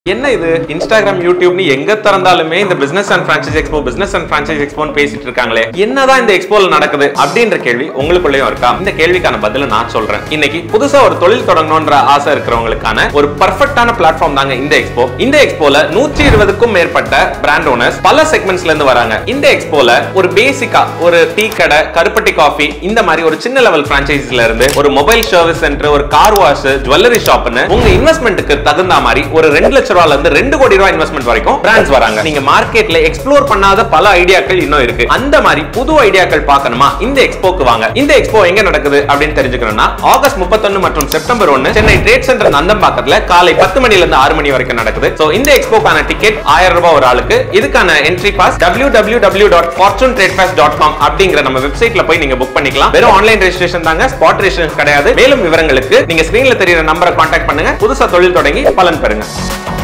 என்ன இது இன்ஸ்டாகிராம் யூடியூப்னு எங்க திறந்தாலுமே இந்த business and franchise expo business and franchise எக்ஸ்போன்னு பேசிட்டு இருக்காங்களே என்னதான் இந்த எக்ஸ்போல நடக்குது அப்படின்ற கேள்வி உங்களுக்குள்ளேயும் இருக்கா இந்த கேள்விக்கான பதில நான் சொல்றேன் இன்னைக்கு புதுசா ஒரு தொழில் தொடங்கணும்ன்ற ஆசை இருக்கிறவங்களுக்கான ஒரு பர்ஃபெக்டான பிளாட்ஃபார்ம் தாங்க இந்த எக்ஸ்போ இந்த எக்ஸ்போல நூற்றி இருபதுக்கும் மேற்பட்ட பிராண்ட் ஓனர்ஸ் பல செக்மெண்ட்ஸ்ல இருந்து வராங்க இந்த எக்ஸ்போல ஒரு பேசிக்கா ஒரு டீ கடை கருப்பட்டி காஃபி இந்த மாதிரி ஒரு சின்ன லெவல் பிரான்ச்சைஸ்ல இருந்து ஒரு மொபைல் சர்வீஸ் சென்டர் ஒரு கார் வாஷ் ஜுவல்லரி ஷாப்னு உங்க இன்வெஸ்ட்மெண்ட்டுக்கு தகுந்த மாதிரி ஒரு ரெண்டு லட்ச ரூபாயில இருந்து ரெண்டு கோடி ரூபாய் இன்வெஸ்ட்மெண்ட் வரைக்கும் பிராண்ட்ஸ் வராங்க நீங்க மார்க்கெட்ல எக்ஸ்ப்ளோர் பண்ணாத பல ஐடியாக்கள் இன்னும் இருக்கு அந்த மாதிரி புது ஐடியாக்கள் பார்க்கணுமா இந்த எக்ஸ்போக்கு வாங்க இந்த எக்ஸ்போ எங்க நடக்குது அப்படின்னு தெரிஞ்சுக்கணும்னா ஆகஸ்ட் முப்பத்தொன்னு மற்றும் செப்டம்பர் ஒன்னு சென்னை ட்ரேட் சென்டர் நந்தம்பாக்கத்துல காலை பத்து மணில இருந்து ஆறு மணி வரைக்கும் நடக்குது சோ இந்த எக்ஸ்போக்கான டிக்கெட் ஆயிரம் ரூபாய் ஒரு ஆளுக்கு இதுக்கான entry pass W W W dot fortune trade pass dot com அப்படிங்கிற நம்ம வெப்சைட்ல போய் நீங்க புக் பண்ணிக்கலாம் வெறும் ஆன்லைன் ரெஜிஸ்ட்ரேஷன் தாங்க ஸ்பாட் ரெஜிஸ்ட்ரேஷன் கிடையாது மேலும் விவரங்களுக்கு நீங்க ஸ்கிரீன்ல தெரியுற நம்பரை கான்டாக்ட் பண்ணுங்க புதுசா தொழில் தொடங்கி பலன் பெறுங்க